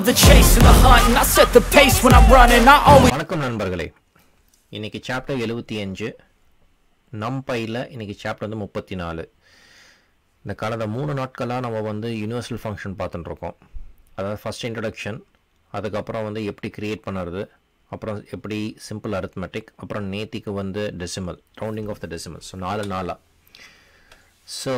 the chase and the hunt, and I set the pace when I'm running. I always வணக்கம் நண்பர்களே இன்னைக்கு chapter எழுபத்தி அஞ்சு நம்பையில் இன்னைக்கு சாப்டர் வந்து முப்பத்தி நாலு இந்த கடந்த மூணு நாட்களாக நம்ம வந்து யூனிவர்சல் ஃபங்க்ஷன் பார்த்துட்டு இருக்கோம் அதாவது ஃபஸ்ட் இன்ட்ரடக்ஷன் அதுக்கப்புறம் வந்து எப்படி கிரியேட் பண்ணுறது அப்புறம் எப்படி சிம்பிள் அரித்மெட்டிக் அப்புறம் நேத்திக்கு வந்து decimal rounding off the decimal so நாலு நாளாக ஸோ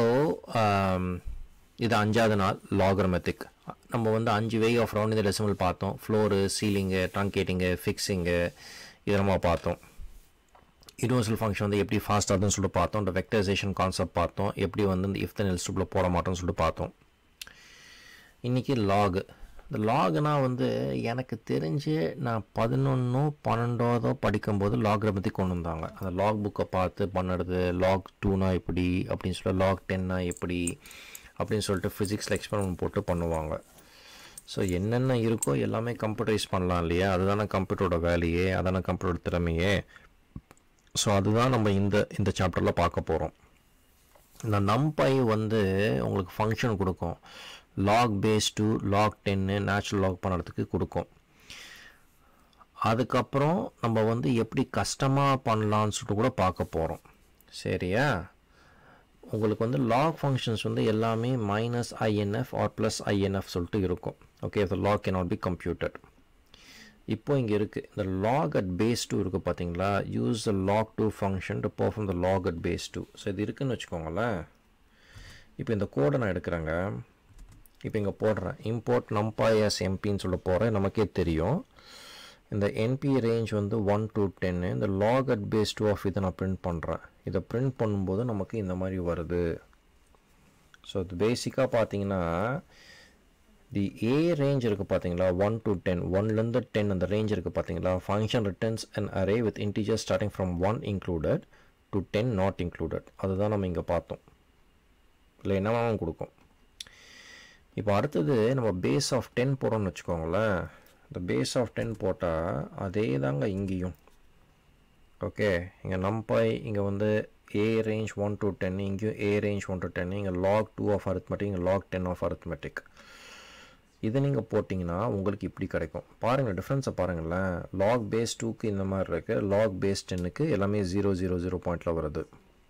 இது அஞ்சாவது நாள் லாகர்மெத்திக் நம்ம வந்து அஞ்சு வே ஆஃப் ரவுண்ட் இந்த டெசிமல் பார்த்தோம் ஃப்ளோரு சீலிங்கு ட்ரங்கேட்டிங்கு ஃபிக்ஸிங்கு இதை நம்ம பார்த்தோம் யூனிவர்சல் ஃபங்க்ஷன் வந்து எப்படி ஃபாஸ்ட் ஆகுதுன்னு சொல்லிட்டு பார்த்தோம் இந்த வெக்டரைசேஷன் கான்செப்ட் பார்த்தோம் எப்படி வந்து இந்த இஃப் தன் எல்ஸ்டூப்பில் போட மாட்டோம்னு சொல்லிட்டு பார்த்தோம் இன்றைக்கி லாகு இந்த லாகுனா வந்து எனக்கு தெரிஞ்சு நான் பதினொன்னோ பன்னெண்டாவதோ படிக்கும்போது லாகரை பற்றி கொண்டு வந்தாங்க அந்த லாக் புக்கை பார்த்து பண்ணுறது லாக் டூனா எப்படி அப்படின்னு சொல்லிட்டு லாக் டென்னா எப்படி அப்படின்னு சொல்லிட்டு ஃபிசிக்ஸில் எக்ஸ்பெரிமெண்ட் போட்டு பண்ணுவாங்க ஸோ என்னென்ன இருக்கோ எல்லாமே கம்ப்யூட்டரைஸ் பண்ணலாம் இல்லையா அதுதானே கம்ப்யூட்டரோட வேலையே அதானே கம்ப்யூட்டரோட திறமையே ஸோ அதுதான் நம்ம இந்த இந்த சாப்டரில் பார்க்க போகிறோம் இந்த நம்பை வந்து உங்களுக்கு ஃபங்க்ஷன் கொடுக்கும் லாக் பேஸ் டூ லாக் டென்னு நேச்சுரல் லாக் பண்ணுறதுக்கு கொடுக்கும் அதுக்கப்புறம் நம்ம வந்து எப்படி கஷ்டமாக பண்ணலான்னு சொல்லிட்டு கூட பார்க்க போகிறோம் சரியா உங்களுக்கு வந்து லாக் ஃபங்க்ஷன்ஸ் வந்து எல்லாமே minus INF or plus INF சொல்லிட்டு இருக்கும் okay the log cannot be computed இப்போ இங்கே இருக்குது இந்த லாக் அட் பேஸ் டூ இருக்குது பார்த்தீங்களா use the log two function to perform the log at base two so இது இருக்குன்னு வச்சுக்கோங்களேன் இப்போ இந்த கோடை நான் எடுக்கிறேங்க இப்போ இங்கே போடுறேன் இம்போர்ட் நம்பாயஸ் எம்பின்னு சொல்ல போகிறேன் நமக்கே தெரியும் இந்த என்பி ரேஞ்ச் வந்து ஒன் டு டென்னு இந்த log at base two of இதை நான் பிரிண்ட் பண்ணுறேன் இதை பிரிண்ட் பண்ணும்போது நமக்கு இந்த மாதிரி வருது ஸோ இது பேசிக்காக பார்த்தீங்கன்னா தி ஏ ரேஞ்ச் இருக்குது பார்த்தீங்களா ஒன் டு டென் ஒன்லேருந்து டென் அந்த ரேஞ்ச் இருக்குது பார்த்தீங்களா function returns and array with integer starting from one included to ten not included அதுதான் நம்ம இங்கே பார்த்தோம் இல்லை என்ன வேணாலும் கொடுக்கும் இப்போ அடுத்தது நம்ம பேஸ் ஆஃப் டென் போகிறோம்னு வச்சுக்கோங்களேன் இந்த பேஸ் ஆஃப் டென் போட்டால் அதே தாங்க இங்கேயும் ஓகே இங்கே நம்பாய் இங்கே வந்து a range one to ten இங்கேயும் a range one to ten இங்கே லாக் டூ ஆஃப் அரித்மெட்டிக் இங்கே லாக் டென் ஆஃப் அரித்மெட்டிக் இதை நீங்கள் போட்டிங்கன்னா உங்களுக்கு இப்படி கிடைக்கும் பாருங்கள் டிஃப்ரென்ஸை பாருங்களேன் லாக் பேஸ் டூக்கு இந்த மாதிரி இருக்குது லாக் பேஸ் டென்னுக்கு எல்லாமே ஜீரோ ஜீரோ ஜீரோ பாயிண்டில் வருது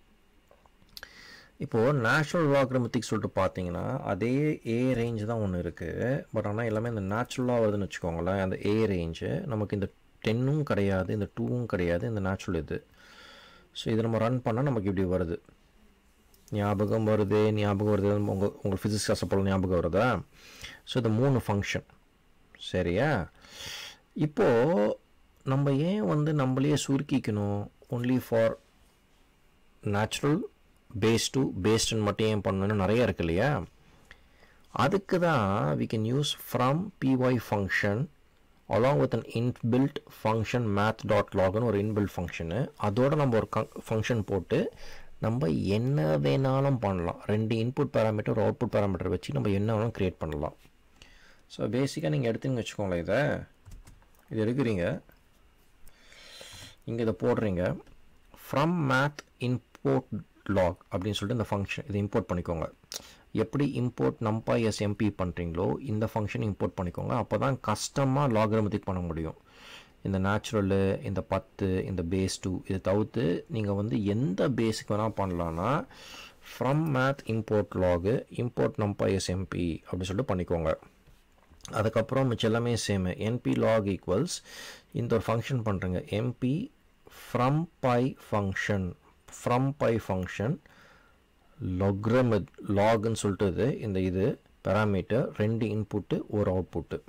இப்போது நேச்சுரல் லாக்ரமெத்திக் சொல்லிட்டு பார்த்தீங்கன்னா அதே ஏ ரேஞ்ச் தான் ஒன்று இருக்குது பட் ஆனால் எல்லாமே இந்த நேச்சுரலாக வருதுன்னு வச்சுக்கோங்களேன் அந்த ஏ ரேஞ்சு நமக்கு இந்த டென்னும் கிடையாது இந்த டூவும் கிடையாது இந்த நேச்சுரல் இது ஸோ இதை நம்ம ரன் பண்ணால் நமக்கு இப்படி வருது ஞாபகம் வருது ஞாபகம் வருது உங்கள் உங்கள் ஃபிசிக்ஸ் கிளாஸை போல் ஞாபகம் வருதா ஸோ இது மூணு ஃபங்க்ஷன் சரியா இப்போது நம்ம ஏன் வந்து நம்மளையே சுருக்கிக்கணும் only for natural base to பேஸ்டுன்னு மட்டும் ஏன் பண்ணணும்னு நிறைய இருக்கு இல்லையா அதுக்கு தான் we can use from PY function along with an inbuilt function math dot லாக்னு ஒரு இன்பில்ட் ஃபங்க்ஷனு அதோட நம்ம ஒரு ஃபங்க்ஷன் போட்டு நம்ம என்ன வேணாலும் பண்ணலாம் ரெண்டு இன்புட் பேராமீட்டர் ஒரு அவுட்புட் பேராமீட்டர் வச்சு நம்ம என்ன வேணாலும் க்ரியேட் பண்ணலாம் ஸோ பேசிக்காக நீங்கள் எடுத்துன்னு வச்சுக்கோங்களேன் இதை இது எடுக்கிறீங்க இங்கே இதை போடுறீங்க ஃப்ரம் மேத் இம்போர்ட் லாக் அப்படின்னு சொல்லிட்டு இந்த ஃபங்க்ஷன் இதை இம்போர்ட் பண்ணிக்கோங்க எப்படி இம்போர்ட் நம்பா எஸ் எம்பி பண்ணுறீங்களோ இந்த ஃபங்க்ஷன் இம்போர்ட் பண்ணிக்கோங்க அப்போ தான் கஷ்டமாக லாகரமத்திக் பண்ண முடியும் இந்த நேச்சுரலு இந்த பத்து இந்த பேஸ் டூ இதை தவிர்த்து நீங்கள் வந்து எந்த பேஸுக்கு வேணால் பண்ணலான்னா from math import log import numpy as NP அப்படின்னு சொல்லிட்டு பண்ணிக்கோங்க அதுக்கப்புறம் மிச்சம் எல்லாமே சேமு என்பி லாக் ஈக்குவல்ஸ் இந்த ஒரு ஃபங்க்ஷன் பண்ணுறேங்க NP from PY function from PY function logarithm லாக்னு சொல்லிட்டு இது இந்த இது பேராமீட்டர் ரெண்டு இன்புட்டு ஒரு அவுட்புட்டு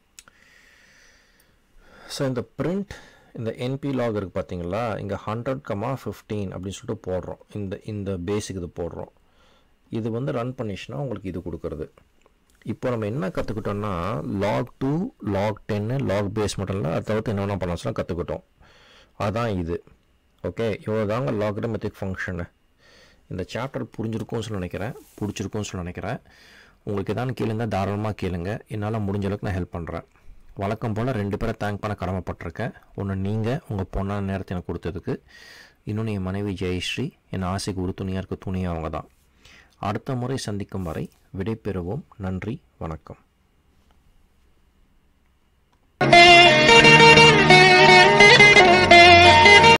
ஸோ இந்த பிரிண்ட் இந்த என்பி லாக் இருக்குது பார்த்தீங்களா இங்கே ஹண்ட்ரட் கமா ஃபிஃப்டீன் அப்படின்னு சொல்லிட்டு போடுறோம் இந்த இந்த பேஸுக்கு இது போடுறோம் இது வந்து ரன் பண்ணிச்சுன்னா உங்களுக்கு இது கொடுக்குறது இப்போ நம்ம என்ன கற்றுக்கிட்டோம்னா லாக் டூ லாக் டென்னு லாக் பேஸ் மட்டும் இல்லை அதை தவிர்த்து என்ன வேணால் பண்ணலாம் கற்றுக்கிட்டோம் அதான் இது ஓகே இவ்வளோ தாங்க லாக்ரமெத்திக் ஃபங்க்ஷனு இந்த சாப்டர் புரிஞ்சிருக்கும்னு சொல்லி நினைக்கிறேன் பிடிச்சிருக்கும்னு சொல்லி நினைக்கிறேன் உங்களுக்கு எதாவது கேளுங்க தாராளமாக கேளுங்க என்னால் முடிஞ்ச அளவுக்கு நான் ஹெல்ப் பண்ணுறேன் வழக்கம் போல் ரெண்டு பேரை தேங்க் பண்ண கடமைப்பட்டிருக்கேன் ஒன்று நீங்கள் உங்கள் பொண்ணான நேரத்தை எனக்கு கொடுத்ததுக்கு இன்னொன்று என் மனைவி ஜெயஸ்ரீ என் ஆசைக்கு உறுதுணையாக இருக்க துணியாக அவங்க தான் அடுத்த முறை சந்திக்கும் வரை விடை பெறுவோம் நன்றி வணக்கம்